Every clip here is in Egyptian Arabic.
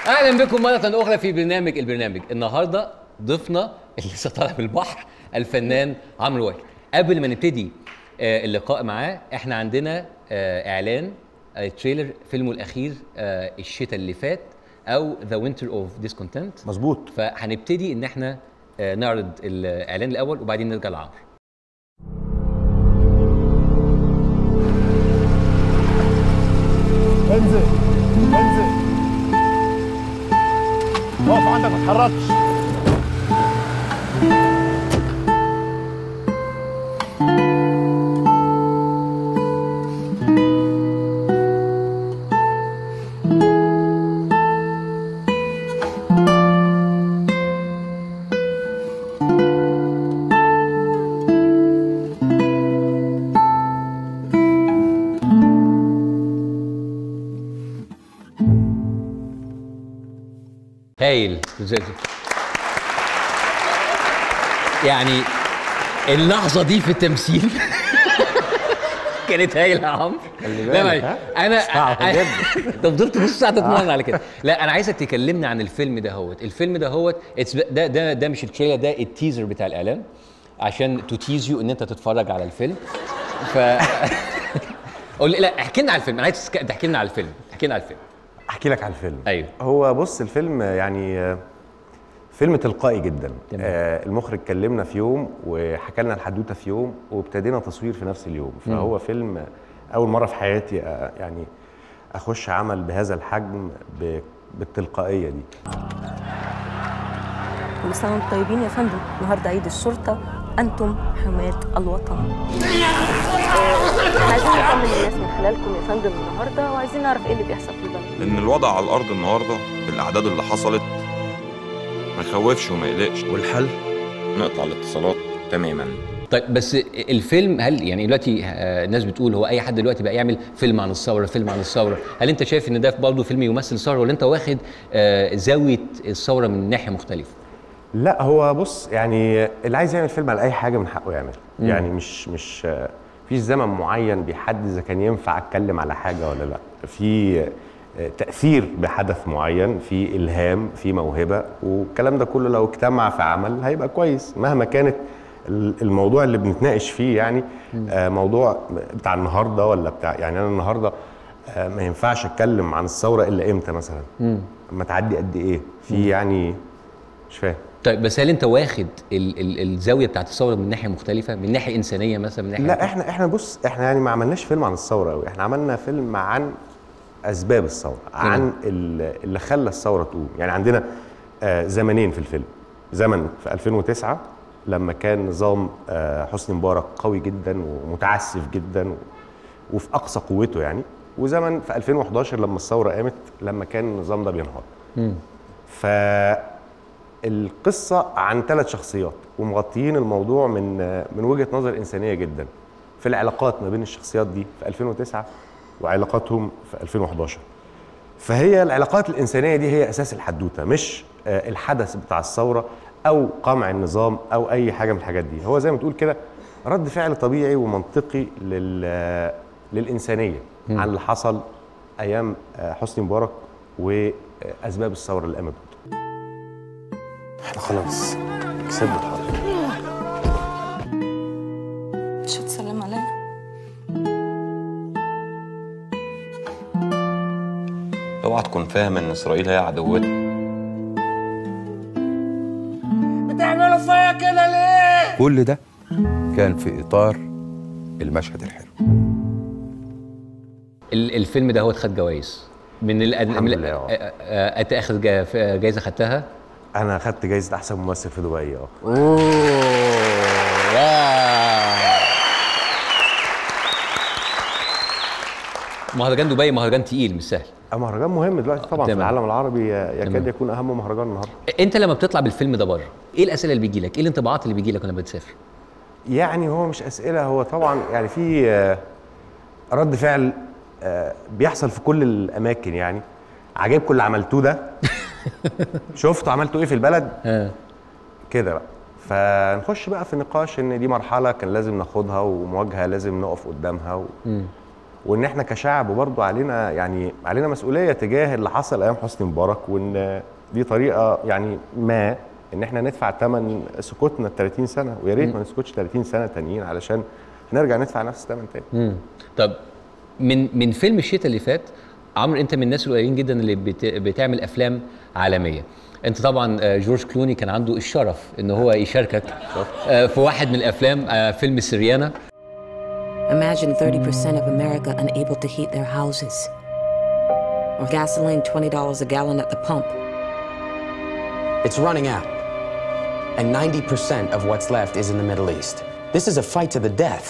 اهلا بكم مره اخرى في برنامج البرنامج النهارده ضيفنا اللي لسه طالع من البحر الفنان عمرو واكد قبل ما نبتدي آه، اللقاء معاه احنا عندنا آه، اعلان آه، تريلر فيلمه الاخير آه، الشتاء اللي فات او ذا وينتر اوف ديسكونتنت مظبوط فهنبتدي ان احنا آه، نعرض الاعلان الاول وبعدين نرجع لعمرو انزل انزل اقف عندك ما تتحركش هايل يعني اللحظه دي في التمثيل كانت هايله يا عمرو خلي لا بالك، ما- ها؟ انا صعب أنا- جدا. انت فضلت نص ساعه تتمرن على كده لا انا عايزك تكلمنا عن الفيلم ده هوت الفيلم ده هوت it's- ده ده ده مش التريلر ده التيزر بتاع الاعلان عشان تو تيز يو ان انت تتفرج على الفيلم ف قول لي لا احكي لنا على الفيلم انا عايز تسك- تحكي لنا على الفيلم احكي لنا على الفيلم احكي لك على الفيلم ايوه هو بص الفيلم يعني آه، فيلم تلقائي جدا تمام. آه المخرج كلمنا في يوم وحكى لنا الحدوته في يوم وابتدينا تصوير في نفس اليوم فهو فيلم اول مره في حياتي آه يعني اخش عمل بهذا الحجم ب- بالتلقائيه دي كل سنة وانتم طيبين يا فندم النهارده عيد الشرطة أنتم حماة الوطن احنا عايزين نطمن الناس من خلالكم يا فندم النهارده وعايزين نعرف ايه اللي بيحصل في البلد ان الوضع على الارض النهارده بالاعداد اللي حصلت ما يخوفش وما يقلقش والحل نقطع الاتصالات تماما طيب بس الفيلم هل يعني دلوقتي آه، الناس بتقول هو اي حد دلوقتي بقى يعمل فيلم عن الثوره فيلم عن الثوره هل انت شايف ان ده برضه فيلم يمثل الثوره ولا انت واخد آه، زاويه الثوره من ناحيه مختلفه لا هو بص يعني اللي عايز يعمل فيلم على اي حاجه من حقه يعمل يعني مش مش آه، فيش زمن معين بيحدد اذا كان ينفع اتكلم على حاجه ولا لا في آه، تاثير بحدث معين في الهام في موهبه والكلام ده كله لو اجتمع في عمل هيبقى كويس مهما كانت ال- الموضوع اللي بنتناقش فيه يعني آه، موضوع بتاع النهارده ولا بتاع يعني انا النهارده آه، ما ينفعش اتكلم عن الثوره الا امتى مثلا اما تعدي قد ايه في يعني مش فاهم طيب بس هل انت واخد ال ال الزاويه بتاعت الثوره من ناحيه مختلفه من ناحيه انسانيه مثلا من ناحيه لا احنا احنا بص احنا يعني ما عملناش فيلم عن الثوره قوي احنا عملنا فيلم عن اسباب الثوره عن ال- اللي خلى الثوره تقوم يعني عندنا آه زمنين في الفيلم زمن في 2009 لما كان نظام آه حسني مبارك قوي جدا ومتعسف جدا و- وفي اقصى قوته يعني وزمن في 2011 لما الثوره قامت لما كان النظام ده بينهار فالقصة عن ثلاث شخصيات ومغطيين الموضوع من من وجهة نظر إنسانية جدا في العلاقات ما بين الشخصيات دي في 2009 وعلاقاتهم في 2011 فهي العلاقات الإنسانية دي هي أساس الحدوتة مش آه، الحدث بتاع الثورة أو قمع النظام أو أي حاجة من الحاجات دي هو زي ما تقول كده رد فعل طبيعي ومنطقي لل للإنسانية عن اللي حصل أيام آه، حسني مبارك وأسباب الثورة اللي قامت ضده احنا خلاص كسبنا الحرب مش هتسلم عليا اوعى تكون فاهم ان اسرائيل هي عدوتك كل ده كان في إطار المشهد الحلو ال الفيلم ده هو خد جوائز من ال الحمد من- لله، آه، آه. آه، آه، انت اخد جا- في- جايزه خدتها انا خدت جايزه احسن ممثل في دبي اه اوه مهرجان دبي مهرجان تقيل مش سهل آه، مهرجان مهم دلوقتي طبعا في تمام. العالم العربي يكاد تمام. يكون اهم مهرجان النهارده انت لما بتطلع بالفيلم ده بره ايه الاسئله اللي بيجي لك ايه الانطباعات اللي بيجي لك لما بتسافر يعني هو مش اسئله هو طبعا يعني في آه، رد فعل آه، بيحصل في كل الاماكن يعني عجبكم اللي عملتوه ده شفتوا عملتوا ايه في البلد اه كده بقى فنخش بقى في نقاش ان دي مرحله كان لازم ناخدها ومواجهه لازم نقف قدامها و... وان احنا كشعب برضو علينا يعني علينا مسؤوليه تجاه اللي حصل ايام حسني مبارك وان دي طريقه يعني ما ان احنا ندفع ثمن سكوتنا ال 30 سنه ويا ريت ما نسكتش 30 سنه تانيين علشان نرجع ندفع نفس الثمن تاني مم. طب من من فيلم الشتاء اللي فات عمرو انت من الناس القليلين جدا اللي بت... بتعمل افلام عالميه انت طبعا آه، جورج كلوني كان عنده الشرف ان هو يشاركك آه، في واحد من الافلام آه، فيلم سريانا Imagine 30% of America unable to heat their houses. Or gasoline $20 a gallon at the pump. It's running out. And 90% of what's left is in the Middle East. This is a fight to the death.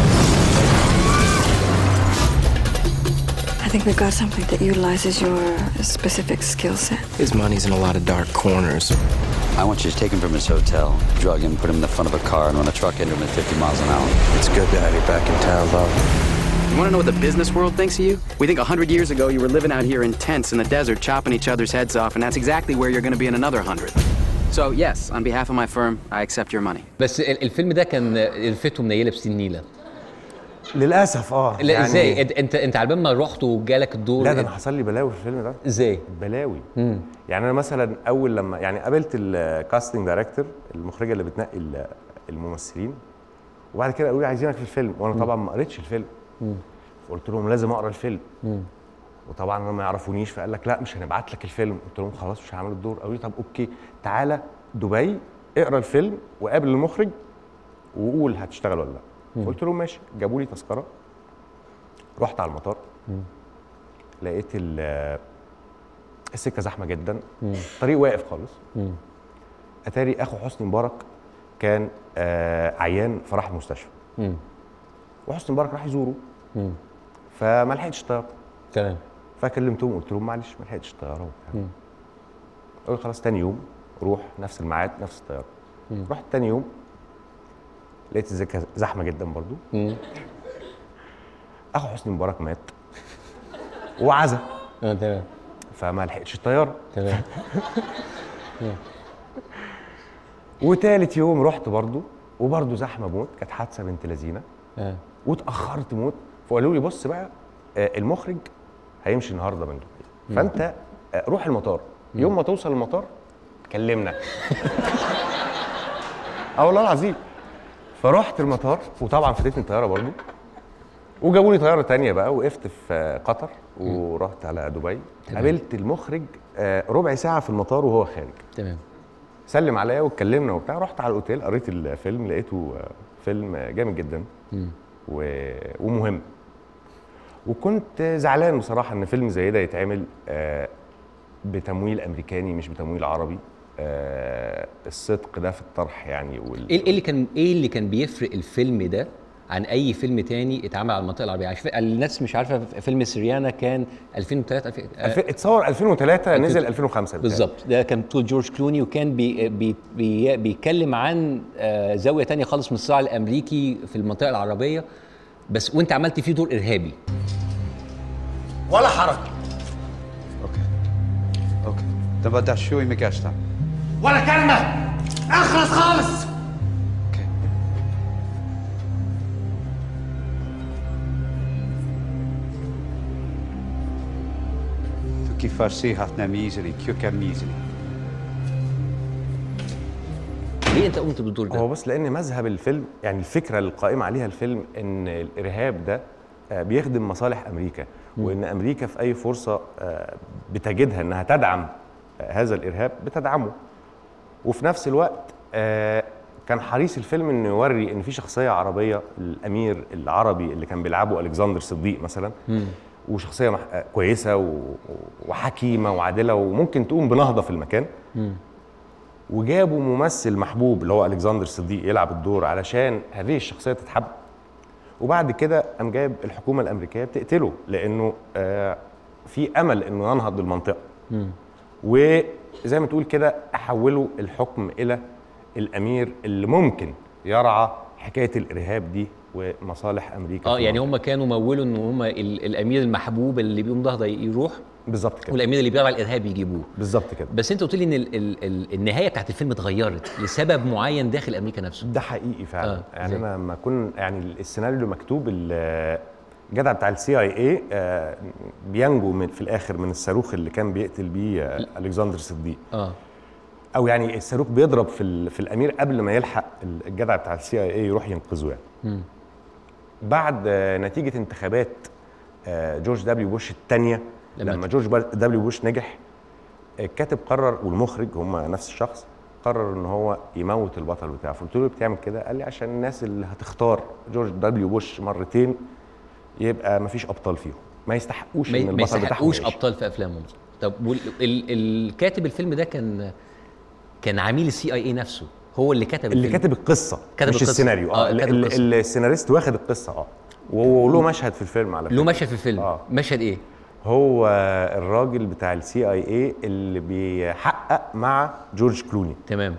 I think we've got something that utilizes your specific skill set. His money's in a lot of dark corners. I want you to take him from his hotel, drug him, put him in the front of a car, and run a truck into him at 50 miles an hour. It's good to have you back in town, Bob. You want to know what the business world thinks of you? We think 100 years ago you were living out here in tents in the desert, chopping each other's heads off, and that's exactly where you're going to be in another 100. So, yes, on behalf of my firm, I accept your money. بس ال- الفيلم ده كان الفته منيله بسنين نيله للاسف اه لا ازاي انت انت انت على بال ما رحت وجالك الدور لا ده انا حصل لي بلاوي في الفيلم ده ازاي بلاوي يعني انا مثلا اول لما يعني قابلت الكاستنج دايركتور المخرجه اللي بتنقي ال- الممثلين وبعد كده قالوا لي عايزينك في الفيلم وانا طبعا ما قريتش الفيلم فقلت لهم لازم اقرا الفيلم وطبعا انا ما يعرفونيش فقال لك لا مش هنبعت لك الفيلم قلت لهم خلاص مش هعمل الدور قالوا لي طب اوكي تعالى دبي اقرا الفيلم وقابل المخرج وقول هتشتغل ولا لا قلت لهم ماشي جابوا لي تذكره رحت على المطار لقيت ال- السكه زحمه جدا الطريق واقف خالص اتاري اخو حسني مبارك كان آه عيان فراح المستشفى وحسني مبارك راح يزوره فما لحقتش الطياره تمام فكلمتهم قلت لهم معلش ما لحقتش الطياره وبتاع قالوا خلاص تاني يوم روح نفس الميعاد نفس الطياره رحت تاني يوم لقيت السكه زحمه جدا برضو اخو حسني مبارك مات وعزا اه تمام فما لحقتش الطياره تمام وتالت يوم رحت برضو وبرضو زحمه موت كانت حادثه بنت لذينه اه واتاخرت موت فقالوا لي بص بقى آه، المخرج هيمشي النهارده من دبي فانت آه، روح المطار يوم ما توصل المطار كلمنا اه والله العظيم فرحت المطار وطبعا فاتتني الطياره برضو وجابوا لي طياره تانية بقى وقفت في آه، قطر ورحت على دبي قابلت المخرج آه، ربع ساعه في المطار وهو خارج تمام سلم عليا واتكلمنا وبتاع رحت على الاوتيل قريت الفيلم لقيته آه، فيلم آه، جامد جدا و... ومهم وكنت زعلان بصراحه ان فيلم زي ده يتعمل آه، بتمويل امريكاني مش بتمويل عربي آه، الصدق ده في الطرح يعني وال... ايه إيه اللي كان ايه اللي كان بيفرق الفيلم ده عن اي فيلم تاني اتعمل على المنطقه العربيه عشان الناس مش عارفه فيلم سريانا كان 2003 2000 آه، الف... اتصور 2003 نزل 2005 بتاعي. بالظبط ده كان بطولة جورج كلوني وكان بي بي بي بيتكلم عن آه، زاويه تانية خالص من الصراع الامريكي في المنطقه العربيه بس وانت عملت فيه دور ارهابي ولا حرج اوكي اوكي تبغى شوي مقاشطة ولا كلمة اخلص خالص اوكي تو كيف فارسيها ميزري كيوكا ميزري ليه انت قمت بالدور ده؟ هو بس لان مذهب الفيلم يعني الفكره اللي قائمه عليها الفيلم ان الارهاب ده آه، بيخدم مصالح امريكا وان امريكا في اي فرصه آه، بتجدها انها تدعم آه، هذا الارهاب بتدعمه وفي نفس الوقت آه، كان حريص الفيلم انه يوري ان في شخصيه عربيه الامير العربي اللي كان بيلعبه الكسندر صديق مثلا وشخصيه مح- آه، كويسه و- وحكيمه وعادله وممكن تقوم بنهضه في المكان وجابوا ممثل محبوب اللي هو الكسندر صديق يلعب الدور علشان هذه الشخصيه تتحب وبعد كده قام جايب الحكومه الامريكيه بتقتله لانه آه في امل انه ينهض بالمنطقه وزي ما تقول كده احولوا الحكم الى الامير اللي ممكن يرعى حكايه الارهاب دي ومصالح امريكا اه في يعني المنطقة. هم كانوا مولوا ان هم ال- الامير المحبوب اللي بيقوم ضهده يروح بالظبط كده والامير اللي بيرعى الارهاب يجيبوه بالظبط كده بس انت قلت لي ان ال ال ال النهايه بتاعت الفيلم اتغيرت لسبب معين داخل امريكا نفسه ده حقيقي فعلا آه، آه يعني زي؟ انا لما اكون يعني السيناريو اللي مكتوب ال- الجدع بتاع السي اي اي بينجو من في الاخر من الصاروخ اللي كان بيقتل بيه آه، الكسندر صديق اه او يعني الصاروخ بيضرب في ال- في الامير قبل ما يلحق الجدع بتاع السي اي اي يروح ينقذه يعني مم. بعد آه، نتيجه انتخابات آه، جورج دبليو بوش الثانيه لما لما جورج بار- دبليو بوش نجح الكاتب قرر والمخرج هم نفس الشخص قرر ان هو يموت البطل بتاعه فقلت له ليه بتعمل كده قال لي عشان الناس اللي هتختار جورج دبليو بوش مرتين يبقى مفيش ابطال فيهم ما يستحقوش ما ان ما البطل بتاعهم يستحقوش يعيش. ابطال في افلامهم طب وال- ال- الكاتب الفيلم ده كان كان عميل السي اي اي نفسه هو اللي كتب اللي الفيلم. كاتب القصه كتب مش القصة. السيناريو آه، اه ال- كاتب ال- القصة. السيناريست واخد القصه اه وله مشهد في الفيلم على له مشهد في الفيلم آه. مشهد ايه هو الراجل بتاع السي اي اي اللي بيحقق مع جورج كلوني تمام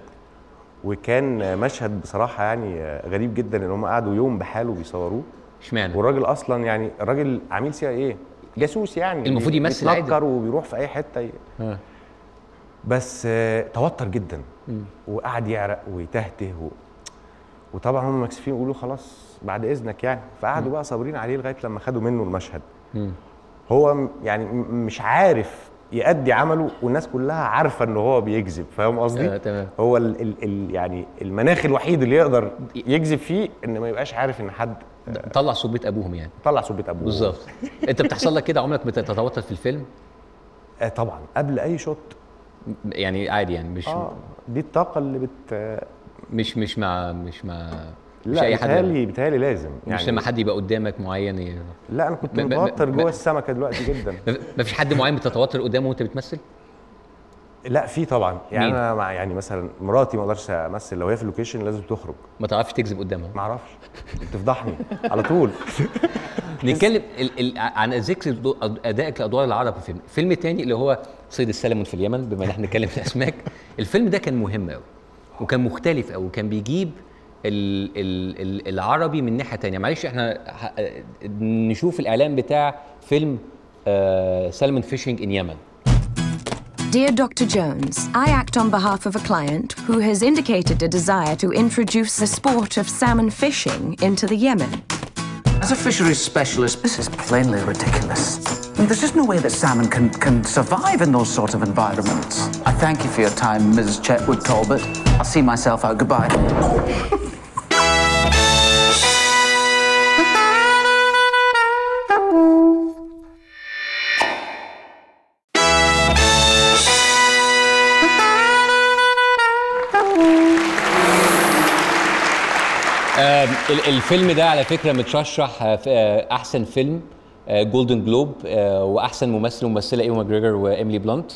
وكان مشهد بصراحه يعني غريب جدا ان هم قعدوا يوم بحاله بيصوروه اشمعنى والراجل اصلا يعني الراجل عميل سي اي اي جاسوس يعني المفروض يمثل عادي. بيتنكر وبيروح في اي حته ي- آه. بس آه، توتر جدا مم. وقعد يعرق ويتهته و... وطبعا هم مكسوفين يقولوا خلاص بعد اذنك يعني فقعدوا بقى صابرين عليه لغايه لما خدوا منه المشهد مم. هو م- يعني م- مش عارف يأدي عمله والناس كلها عارفه ان هو بيكذب فاهم قصدي؟ آه، تمام. هو ال ال ال يعني المناخ الوحيد اللي يقدر يكذب فيه ان ما يبقاش عارف ان حد طلع صوت بيت ابوهم يعني طلع صوت بيت ابوه بالظبط انت بتحصل لك كده عمرك بتتوتر في الفيلم آه طبعا قبل اي شوت يعني عادي يعني مش اه دي الطاقه اللي بت مش مش مع مش مع مش لا اي حد بيتهيألي بيتهيألي لازم مش لما حد يبقى قدامك معين ي... لا انا كنت ب- ب- متوتر ب- جوه السمكه دلوقتي جدا ما فيش حد معين بتتوتر قدامه وانت بتمثل لا في طبعا يعني مين؟ انا مع يعني مثلا مراتي ما اقدرش امثل لو هي في اللوكيشن لازم تخرج ما تعرفش تكذب قدامها ما اعرفش بتفضحني على طول نتكلم ال ال عن ذكر دو- ادائك لادوار العرب في الفيلم الفيلم الثاني اللي هو صيد السلمون في اليمن بما ان احنا بنتكلم في الاسماك الفيلم ده كان مهم قوي وكان مختلف قوي وكان بيجيب ال ال ال العربي من ناحيه تانية معلش احنا ه- نشوف الاعلان بتاع فيلم سالمون فيشنج ان يمن Dear Dr. Jones, I act on behalf of a client who has indicated a desire to introduce the sport of salmon fishing into the Yemen. As a fisheries specialist, this is plainly ridiculous. I mean, there's just no way that salmon can, can survive in those sort of environments. I thank you for your time, Mrs. Chetwood Talbot. I'll see myself out. Goodbye. آم، ال- الفيلم ده على فكره مترشح آه، في آه، احسن فيلم جولدن جلوب واحسن ممثل وممثله ايوا ماجريجر وايميلي بلانت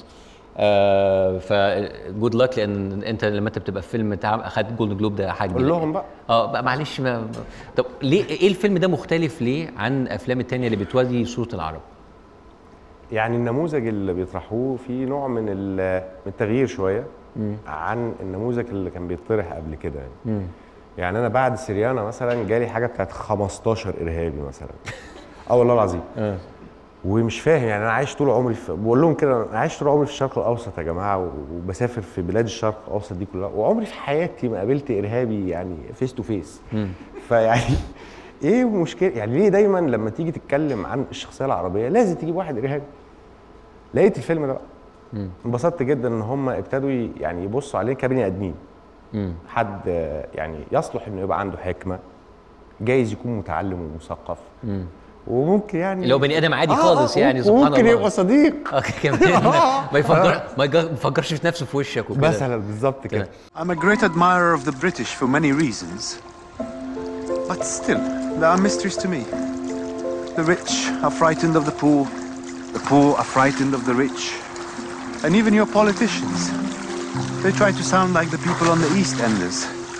ف جود لك لان انت لما انت بتبقى في فيلم تعب اخدت جولدن جلوب ده حاجه قول كبيرة. لهم بقى اه بقى معلش ما طب ليه ايه الفيلم ده مختلف ليه عن الافلام التانية اللي بتوري صوره العرب؟ يعني النموذج اللي بيطرحوه فيه نوع من ال- من التغيير شويه عن النموذج اللي كان بيطرح قبل كده يعني يعني انا بعد سريانا مثلا جالي حاجه بتاعت 15 ارهابي مثلا اه والله العظيم ومش فاهم يعني انا عايش طول عمري في بقول لهم كده انا عايش طول عمري في الشرق الاوسط يا جماعه وبسافر في بلاد الشرق الاوسط دي كلها وعمري في حياتي ما قابلت ارهابي يعني فيس تو فيس فيعني ايه المشكله يعني ليه دايما لما تيجي تتكلم عن الشخصيه العربيه لازم تجيب واحد ارهابي لقيت الفيلم ده بقى انبسطت جدا ان هم ابتدوا ي- يعني يبصوا عليه كبني ادمين حد آه، يعني يصلح انه يبقى عنده حكمه جايز يكون متعلم ومثقف وممكن يعني اللي هو بني ادم عادي خالص يعني سبحان ممكن الله يبقى صديق اه كمان ما يفكر ما يج- ما يفكرش في نفسه في وشك وكده مثلا بالظبط كده I'm a great admirer of the British for many reasons. But still, there are mysteries to me. The rich are frightened of the poor, the poor are frightened of the rich. And even your politicians, they try to sound like the people on the East Enders.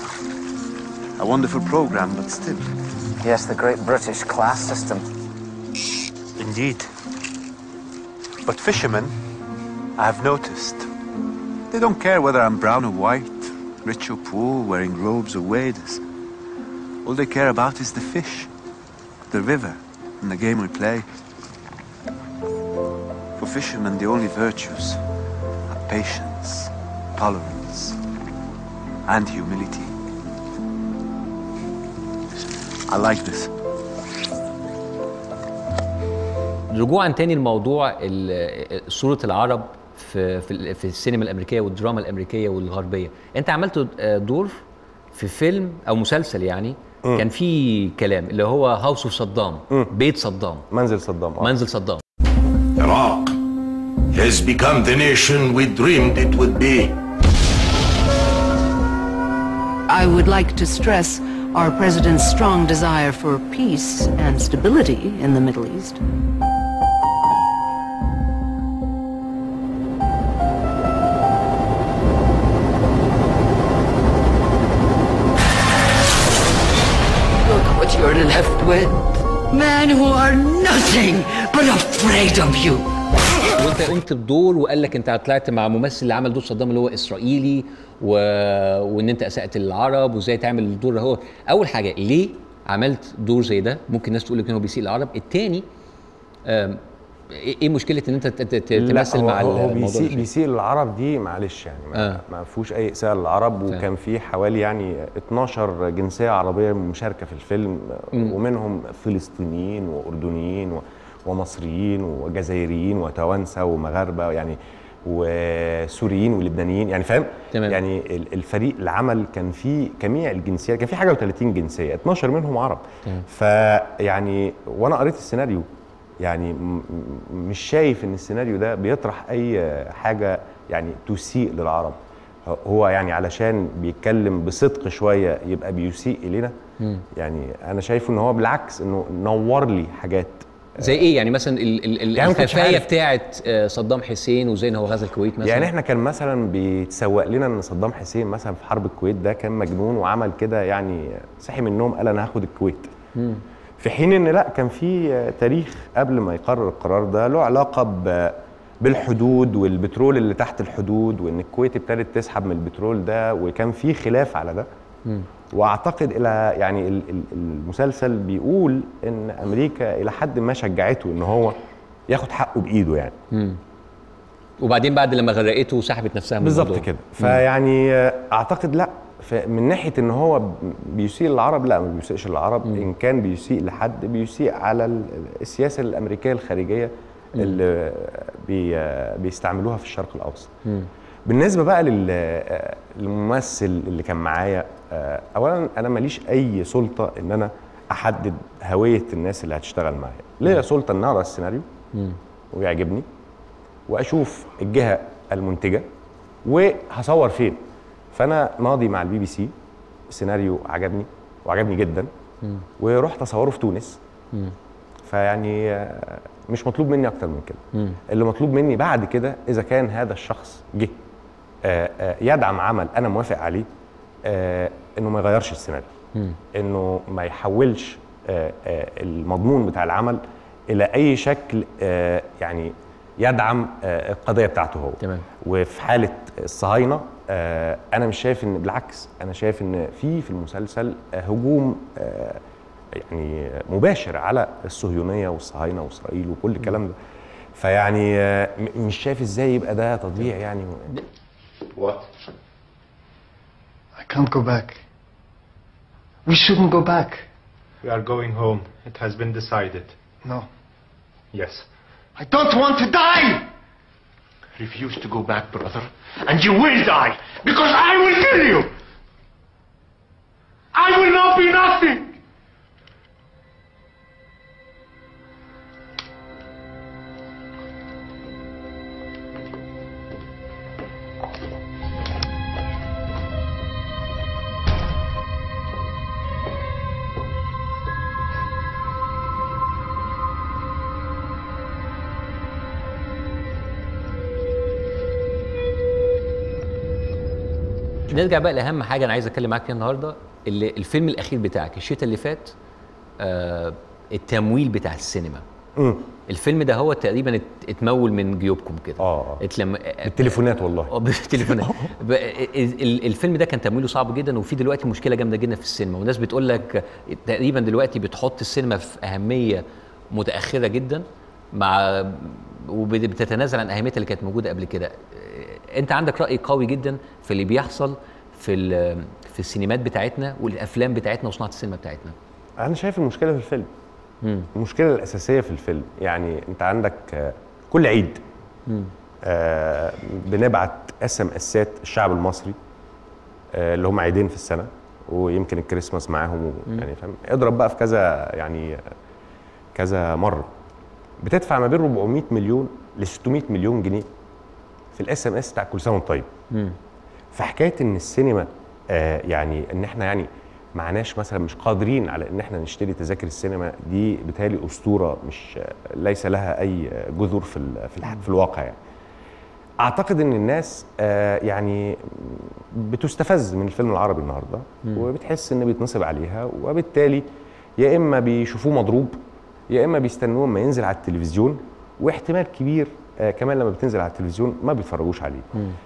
A wonderful program, but still. Yes, the great British class system. Indeed. But fishermen, I have noticed, they don't care whether I'm brown or white, rich or poor, wearing robes or waders. All they care about is the fish, the river, and the game we play. For fishermen, the only virtues are patience, tolerance, and humility. I like this. رجوعا تاني لموضوع ال- صوره العرب في في, ال- في السينما الامريكيه والدراما الامريكيه والغربيه انت عملت آه، دور في فيلم او مسلسل يعني مم. كان فيه كلام اللي هو هاوس اوف صدام بيت صدام منزل صدام آه. منزل صدام Iraq has become the nation we dreamed it would be. I would like to stress our president's strong desire for peace and stability in the Middle East. Look what you're left with. Men who are nothing but afraid of you. وانت قمت بدور وقال لك انت طلعت مع ممثل اللي عمل دور صدام اللي هو اسرائيلي و... وان انت اسأت العرب وازاي تعمل الدور هو اول حاجه ليه عملت دور زي ده ممكن الناس تقول لك ان هو بيسيء العرب التاني آم، ايه إيه مشكله ان انت ت- ت- ت- لا، تمثل هو مع هو هو الموضوع بيسيء ده؟ بيسيء للعرب دي معلش يعني ما, آه. ما فيهوش اي اساءه للعرب وكان في حوالي يعني 12 جنسيه عربيه مشاركه في الفيلم مم. ومنهم فلسطينيين واردنيين و- ومصريين وجزائريين وتوانسه ومغاربه يعني وسوريين ولبنانيين يعني فاهم تمام. يعني ال- الفريق العمل كان فيه جميع الجنسيات كان في حاجه و30 جنسيه 12 منهم عرب تمام. فيعني وانا قريت السيناريو يعني م- م- مش شايف ان السيناريو ده بيطرح اي حاجه يعني تسيء للعرب هو يعني علشان بيتكلم بصدق شويه يبقى بيسيء الينا مم. يعني انا شايفه ان هو بالعكس انه نور لي حاجات زي ايه يعني مثلا ال- ال- ال- يعني ما كنتش الخفايا عارف. بتاعت آه، صدام حسين وزي ان هو غزا الكويت مثلا يعني احنا كان مثلا بيتسوق لنا ان صدام حسين مثلا في حرب الكويت ده كان مجنون وعمل كده يعني صحي من النوم قال انا هاخد الكويت مم. في حين ان لا كان في آه، تاريخ قبل ما يقرر القرار ده له علاقه ب بالحدود والبترول اللي تحت الحدود وان الكويت ابتدت تسحب من البترول ده وكان في خلاف على ده مم. واعتقد الى يعني ال- ال- المسلسل بيقول ان امريكا الى حد ما شجعته ان هو ياخد حقه بايده يعني مم. وبعدين بعد لما غرقته وسحبت نفسها من بالظبط الموضوع. كده مم. فيعني آه، اعتقد لا ف- من ناحيه ان هو ب- بيسيء للعرب لا ما بيسيئش للعرب ان كان بيسيء لحد بيسيء على ال- السياسه الامريكيه الخارجيه اللي بي آه، بيستعملوها في الشرق الاوسط مم. بالنسبه بقى لل- آه، للممثل اللي كان معايا آه، اولا انا ماليش اي سلطه ان انا احدد هويه الناس اللي هتشتغل معايا ليا سلطه ان اقرا السيناريو مم. ويعجبني واشوف الجهه المنتجه وهصور فين فانا ماضي مع البي بي سي السيناريو عجبني وعجبني جدا مم. ورحت اصوره في تونس مم. فيعني آه، مش مطلوب مني اكتر من كده مم. اللي مطلوب مني بعد كده اذا كان هذا الشخص جه آه، آه، يدعم عمل انا موافق عليه آه، انه ما يغيرش السيناريو مم. انه ما يحولش آه، آه، المضمون بتاع العمل الى اي شكل آه، يعني يدعم آه، القضيه بتاعته هو تمام وفي حاله الصهاينه آه، انا مش شايف ان بالعكس انا شايف ان في في المسلسل آه، هجوم آه، يعني مباشر على الصهيونيه والصهاينه واسرائيل وكل الكلام ده فيعني آه، م- مش شايف ازاي يبقى ده تضييع يعني What? I can't go back. We shouldn't go back. We are going home. It has been decided. No. Yes. I don't want to die! Refuse to go back, brother, and you will die because I will kill you. I will not be nothing. نرجع بقى لاهم حاجه انا عايز اتكلم معاك فيها النهارده اللي الفيلم الاخير بتاعك الشتاء اللي فات آه التمويل بتاع السينما مم. الفيلم ده هو تقريبا ات- اتمول من جيوبكم كده اه اتلم... بالتليفونات والله اه بالتليفونات ب- ال- ال- الفيلم ده كان تمويله صعب جدا وفي دلوقتي مشكله جامده جدا في السينما والناس بتقول لك تقريبا دلوقتي بتحط السينما في اهميه متاخره جدا مع وبتتنازل عن اهميتها اللي كانت موجوده قبل كده انت عندك راي قوي جدا في اللي بيحصل في ال- في السينمات بتاعتنا والافلام بتاعتنا وصناعه السينما بتاعتنا انا شايف المشكله في الفيلم المشكله الاساسيه في الفيلم يعني انت عندك آه، كل عيد آه، بنبعت اس ام اسات الشعب المصري آه، اللي هم عيدين في السنه ويمكن الكريسماس معاهم يعني فاهم اضرب بقى في كذا يعني كذا مره بتدفع ما بين 400 مليون ل 600 مليون جنيه في الاس ام اس بتاع كل سنه وانت طيب فحكايه ان السينما آه يعني ان احنا يعني معناش مثلا مش قادرين على ان احنا نشتري تذاكر السينما دي بالتالي اسطوره مش آه، ليس لها اي آه، جذور في ال- في, الح- في الواقع يعني اعتقد ان الناس آه يعني بتستفز من الفيلم العربي النهارده مم. وبتحس ان بيتنصب عليها وبالتالي يا اما بيشوفوه مضروب يا اما بيستنوه ما ينزل على التلفزيون واحتمال كبير آه كمان لما بتنزل على التلفزيون ما بيتفرجوش عليه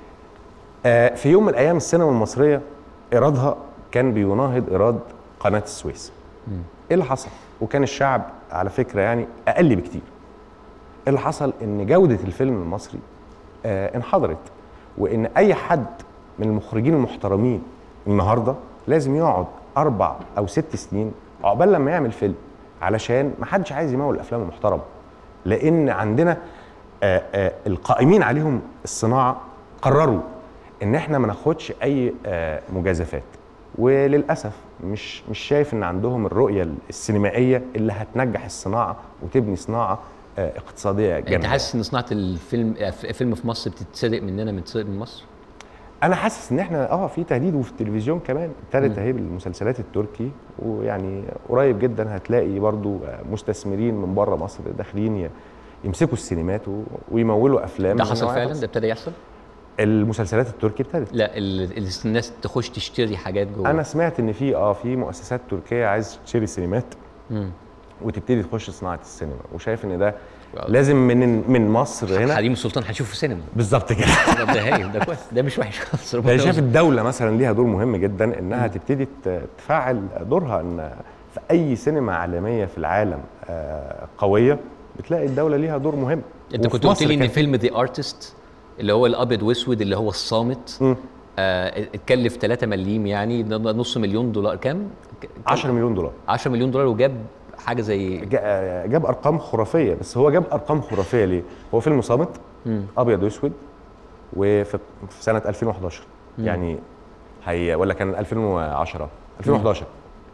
آه، في يوم من الايام السينما المصريه ايرادها كان بيناهض ايراد قناه السويس ايه اللي حصل وكان الشعب على فكره يعني اقل بكتير ايه اللي حصل ان جوده الفيلم المصري آه انحدرت وان اي حد من المخرجين المحترمين النهارده لازم يقعد اربع او ست سنين عقبال لما يعمل فيلم علشان ما حدش عايز يمول الافلام المحترمه لان عندنا آه آه القائمين عليهم الصناعه قرروا ان احنا ما ناخدش اي آه مجازفات وللاسف مش مش شايف ان عندهم الرؤيه السينمائيه اللي هتنجح الصناعه وتبني صناعه آه اقتصاديه انت جامده حاسس ان صناعه الفيلم آه، فيلم في مصر بتتسرق مننا من تسرق من مصر؟ انا حاسس ان احنا اه في تهديد وفي التلفزيون كمان ابتدت اهي بالمسلسلات التركي ويعني قريب جدا هتلاقي برضو آه، مستثمرين من بره مصر داخلين ي- يمسكوا السينمات و- ويمولوا افلام ده من حصل نوعية فعلا خاصة. ده ابتدى يحصل؟ المسلسلات التركي ابتدت لا ال- ال- الناس تخش تشتري حاجات جوه انا سمعت ان في اه في مؤسسات تركيه عايز تشتري سينمات مم. وتبتدي تخش صناعه السينما وشايف ان ده لازم من من مصر هنا حريم السلطان هنشوفه سينما بالظبط كده ده ده هايل ده كويس ده مش وحش خالص ربنا انا شايف يرزقك. الدوله مثلا ليها دور مهم جدا انها تبتدي ت- تفعل دورها ان في اي سينما عالميه في العالم آه، قويه بتلاقي الدوله ليها دور مهم انت وفي كنت قلت مصر لي ان كان- فيلم ذا ارتست اللي هو الابيض واسود اللي هو الصامت آه اتكلف 3 مليم يعني ده نص مليون دولار كام؟ 10 مليون دولار 10 مليون دولار وجاب حاجه زي جا- جاب ارقام خرافيه بس هو جاب ارقام خرافيه ليه؟ هو فيلم صامت مم. ابيض واسود وفي في سنه 2011 مم. يعني هي ولا كان 2010 2011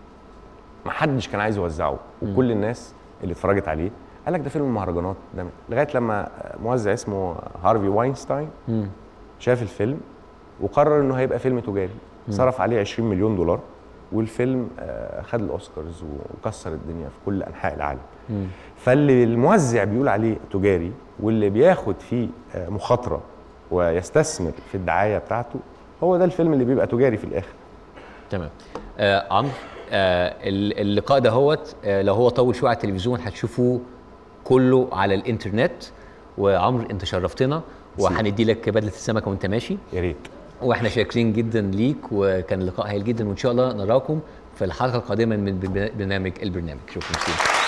ما حدش كان عايز يوزعه وكل الناس اللي اتفرجت عليه قال لك ده فيلم مهرجانات ده لغايه لما موزع اسمه هارفي واينستاين مم. شاف الفيلم وقرر انه هيبقى فيلم تجاري مم. صرف عليه 20 مليون دولار والفيلم آه، خد الاوسكارز وكسر الدنيا في كل انحاء العالم مم. فاللي الموزع بيقول عليه تجاري واللي بياخد فيه آه، مخاطره ويستثمر في الدعايه بتاعته هو ده الفيلم اللي بيبقى تجاري في الاخر تمام آه عمرو آه ال- اللقاء ده هوت آه لو هو طول شويه على التلفزيون هتشوفوه كله على الانترنت وعمرو انت شرفتنا وهندي لك بدله السمكه وانت ماشي يا ريت واحنا شاكرين جدا ليك وكان لقاء هايل جدا وان شاء الله نراكم في الحلقه القادمه من برنامج البرنامج شكرا كتير